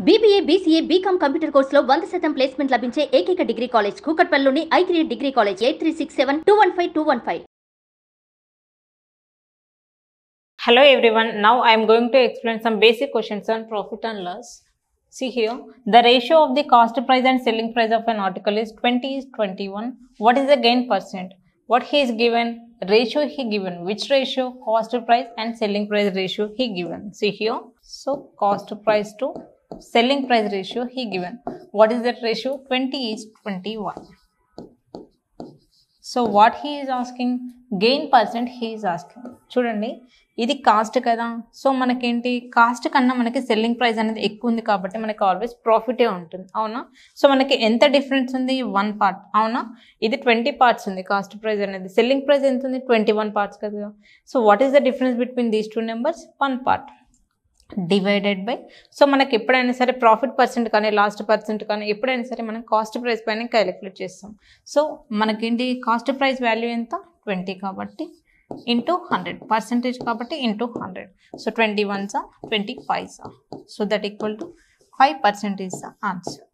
BBA BCA BCom computer కోర్సులో వంద శాతం ప్లేస్మెంట్ లభించే ఏకైక డిగ్రీ కాలేజ్ కూకట్పల్లిలోని I three degree college eight three six seven two one five two one five Hello everyone, now I am going to explain some basic questions on profit and loss. See here, the ratio of the cost price and selling price of an article is 20 is 21. What is the gain percent? What he is given, ratio he given, which ratio, cost price and selling price ratio he given. See here, so cost price to selling price ratio he given. What is that ratio? 20 is 21. So what he is asking gain percent he is asking చూడండి ఇది cost కదా so మనకేంటి cost కన్నా మనకి selling price అనేది ఎక్కువ ఉంది కాబట్టి మనకి ఆల్వేస్ ప్రాఫిటే ఉంటుంది అవునా సో మనకి ఎంత డిఫరెన్స్ ఉంది వన్ పార్ట్ అవునా ఇది ట్వంటీ పార్ట్స్ ఉంది కాస్ట్ ప్రైస్ అనేది సెల్లింగ్ ప్రైస్ ఎంత ఉంది ట్వంటీ వన్ పార్ట్స్ కదా so what is the difference between these two numbers one part divided by so మనకి ఎప్పుడైనా సరే ప్రాఫిట్ పర్సెంట్ కానీ లాస్ట్ పర్సెంట్ కానీ ఎప్పుడైనా సరే మనం కాస్ట్ ప్రైస్ పైన క్యాలిక్యులేట్ చేస్తాం సో మనకేంటి కాస్ట్ ప్రైస్ వాల్యూ ఎంత ట్వంటీ కాబట్టి ఇంటూ హండ్రెడ్ పర్సెంటేజ్ కాబట్టి into hundred so twenty one సా twenty five saw so that equal to five percentage the answer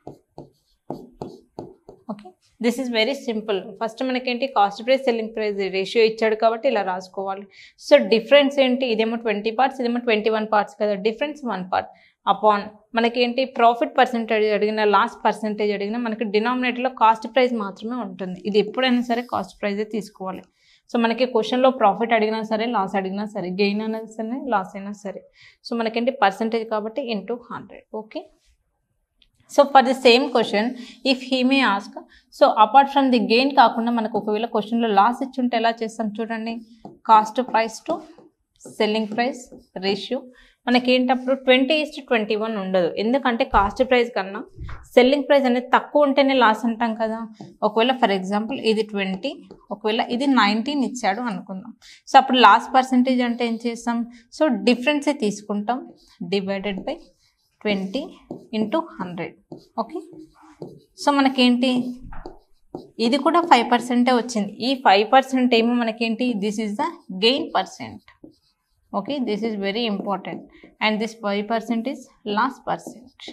okay this is very simple first మనకేంటి cost price selling price ratio ఇచ్చాడు కాబట్టి ఇలా రాసుకోవాలి so difference ఏంటి ఇదేమో twenty parts ఇదేమో twenty one parts కదా డిఫరెన్స్ వన్ పార్ట్ అపాన్ మనకేంటి ప్రాఫిట్ పర్సెంటేజ్ అడిగిన లాస్ట్ పర్సెంటేజ్ అడిగినా మనకి డినామినేటర్లో కాస్ట్ ప్రైస్ మాత్రమే ఉంటుంది ఇది ఎప్పుడైనా సరే కాస్ట్ ప్రైజే తీసుకోవాలి సో మనకి క్వశ్చన్లో ప్రాఫిట్ అడిగినా సరే లాస్ అడిగినా సరే గెయిన్ అయినా సరే లాస్ అయినా సరే సో మనకేంటి పర్సంటేజ్ కాబట్టి into hundred okay so for the same question if he may ask so apart from the gain కాకుండా మనకు ఒకవేళ క్వశ్చన్లో లాస్ ఇచ్చుంటే ఎలా చేస్తాం చూడండి cost price to selling price ratio మనకేంటప్పుడు ట్వంటీ ఇస్ట్ ట్వంటీ వన్ ఉండదు ఎందుకంటే కాస్ట్ ప్రైస్ కన్నా సెల్లింగ్ ప్రైస్ అనేది తక్కువ ఉంటేనే లాస్ అంటాం కదా ఒకవేళ ఫర్ ఎగ్జాంపుల్ ఇది ట్వంటీ ఒకవేళ ఇది నైన్టీన్ ఇచ్చాడు అనుకుందాం సో అప్పుడు లాస్ట్ పర్సంటేజ్ అంటే ఏం చేస్తాం సో డిఫరెన్సే తీసుకుంటాం divided by twenty into hundred okay so మనకేంటి ఇది కూడా ఫైవ్ పర్సెంటే వచ్చింది ఈ ఫైవ్ పర్సెంట్ ఏమో మనకేంటి this is the gain percent okay this is very important and this five percent is lost percent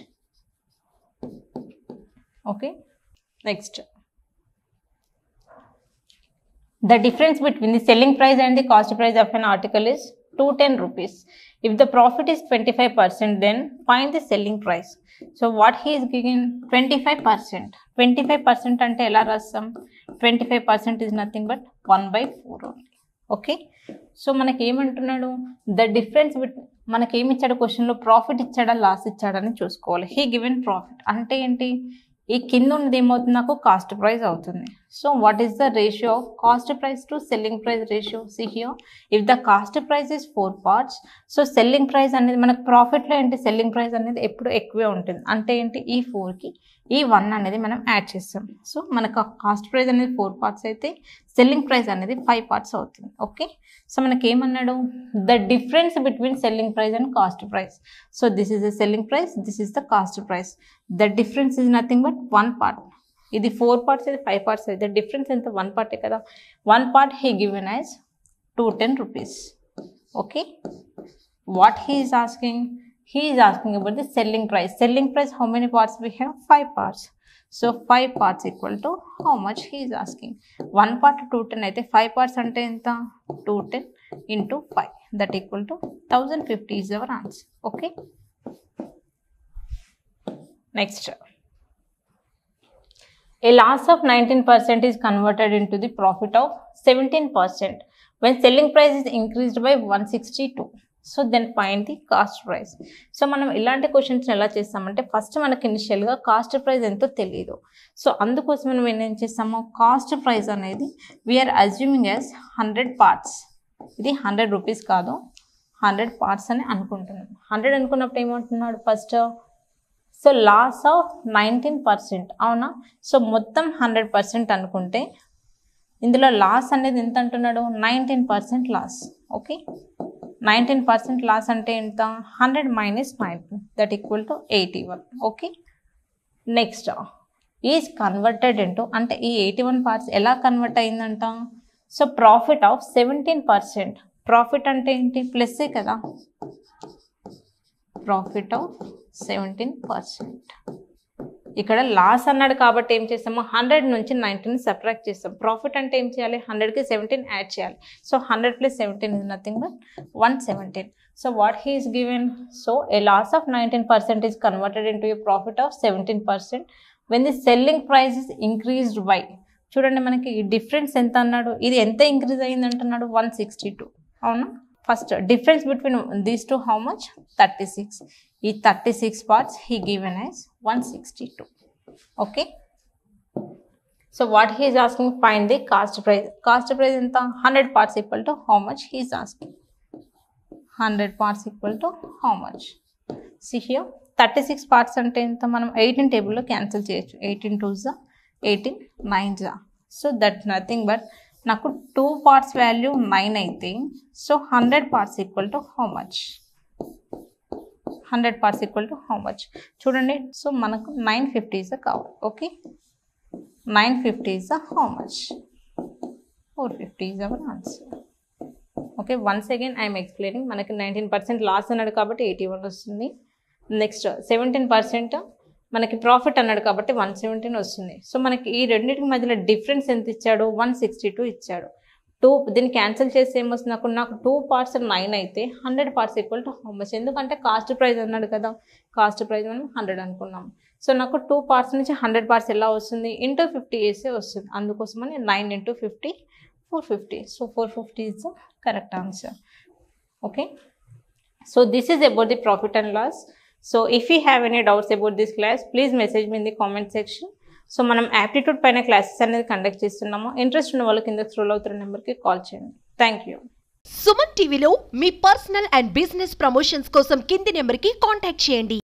okay next The difference between the selling price and the cost price of an article is 210 rupees. If the profit is 25%, then find the selling price. So what he is giving 25%. 25% అంటే ఎలా రాస్తాం 25% is nothing but 1 by 4 only. Okay so మనకి ఏమంటున్నాడు the difference bit మనకి ఏమి ఇచ్చాడు క్వశ్చన్లో profit ఇచ్చాడా లాస్ ఇచ్చాడని చూసుకోవాలి హీ గివెన్ ప్రాఫిట్ అంటే ఏంటి ఈ కింద ఉన్నది ఏమవుతుంది నాకు కాస్ట్ ప్రైస్ అవుతుంది so what is the ratio of cost price to selling price ratio see here if the cost price is four parts so selling price అనేది మనకు ప్రాఫిట్లో ఏంటి సెల్లింగ్ ప్రైస్ అనేది ఎప్పుడు ఎక్కువే ఉంటుంది అంటే ఏంటి ఈ ఫోర్కి ఈ వన్ అనేది మనం యాడ్ చేస్తాం సో మనకు కాస్ట్ ప్రైస్ అనేది ఫోర్ పార్ట్స్ అయితే సెల్లింగ్ ప్రైస్ అనేది ఫైవ్ పార్ట్స్ అవుతుంది ఓకే సో మనకి ఏమన్నాడు the difference between selling price and cost price so this is the selling price this is the cost price the difference is nothing but one part ఇది four parts అయితే five parts అయితే difference ఎంత one పార్టే కదా one part he given as two ten rupees okay what he is asking he is asking about the selling price selling price how many parts we have five parts so five parts equal to how much he is asking one part 210 అయితే five parts అంటే ఎంత 210 into 5 that equal to 1050 is our answer okay next a loss of 19% is converted into the profit of 17% when selling price is increased by 162 so then fine the cost price so మనం ఇలాంటి questions ఎలా చేస్తామంటే first మనకి ఇనిషియల్గా cost price ఎంతో తెలియదు so అందుకోసం మనం ఏం చేస్తాము కాస్ట్ ప్రైస్ అనేది we are assuming as hundred parts ఇది హండ్రెడ్ రూపీస్ కాదు హండ్రెడ్ పార్ట్స్ అని అనుకుంటున్నాం హండ్రెడ్ అనుకున్నప్పుడు ఏమంటున్నాడు first so loss of nineteen percent అవునా సో మొత్తం హండ్రెడ్ పర్సెంట్ అనుకుంటే ఇందులో లాస్ అనేది ఎంత అంటున్నాడు nineteen percent loss okay nineteen percent loss అంటే ఎంత hundred minus nineteen that equal to eighty one okay next is converted into అంటే ఈ ఎయిటీ వన్ పార్ట్స్ ఎలా కన్వర్ట్ అయిందంట so profit of seventeen percent profit అంటే ఏంటి ప్లస్సే కదా ప్రాఫిట్ ఆఫ్ సెవెంటీన్ పర్సెంట్ ఇక్కడ లాస్ అన్నాడు కాబట్టి ఏం చేస్తాము హండ్రెడ్ నుంచి నైన్టీన్ సబ్ట్రాక్ట్ చేస్తాం ప్రాఫిట్ అంటే ఏం చేయాలి హండ్రెడ్కి సెవెంటీన్ యాడ్ చేయాలి so hundred plus seventeen is nothing but one seventeen so what he is given so a loss of nineteen percent is converted into a profit of seventeen percent when the selling price is increased by చూడండి మనకి ఈ difference ఎంత అన్నాడు ఇది ఎంత increase అయింది అంటున్నాడు one sixty two అవునా first difference between these two how much thirty six ఈ thirty six parts he given as one sixty two okay so what he is asking fine the cost price cost price ఎంత hundred parts equal to how much he is asking hundred parts equal to how much see here thirty six parts అంటే ఎంత మనం eighteen టేబుల్లో cancel చేయొచ్చు eighteen two జా eighteen nine జా so that nothing but నాకు two parts value nine అయితే so hundred parts equal to how much hundred parts equal to how much చూడండి సో మనకు నైన్ ఫిఫ్టీస్ కావాలి okay nine fifties how much four fifty is our answer okay once again I'm explaining మనకి nineteen percent loss అన్నాడు కాబట్టి eighty one వస్తుంది next seventeen percent మనకి profit అన్నాడు కాబట్టి వన్ సెవెంటీన్ వస్తుంది సో మనకి ఈ రెండింటికి మధ్యలో డిఫరెన్స్ ఎంత ఇచ్చాడు వన్ సిక్స్టీ టూ ఇచ్చాడు టూ దీన్ని క్యాన్సిల్ చేస్తే ఏమొస్తుంది నాకు నాకు టూ పార్ట్స్ నైన్ అయితే hundred parts equal to how much ఎందుకంటే కాస్ట్ ప్రైస్ అన్నాడు కదా కాస్ట్ ప్రైస్ మనం హండ్రెడ్ అనుకున్నాం సో నాకు టూ పార్ట్స్ నుంచి హండ్రెడ్ పార్ట్స్ ఎలా వస్తుంది ఇంటూ ఫిఫ్టీ వేస్తే వస్తుంది అందుకోసమని nine into fifty four fifty so four fifty is the correct answer okay so this is about the profit and loss so if you have any doubts about this class please message me in the comment section so మనం aptitude పైన classes అనేది conduct చేస్తున్నాము interest ఉన్న వాళ్ళు కింద scroll అవుతున్న నెంబర్కి call చేయండి థ్యాంక్ యూ సుమన్ టీవీలో మీ పర్సనల్ అండ్ బిజినెస్ ప్రమోషన్స్ కోసం కింది నెంబర్కి కాంటాక్ట్ చేయండి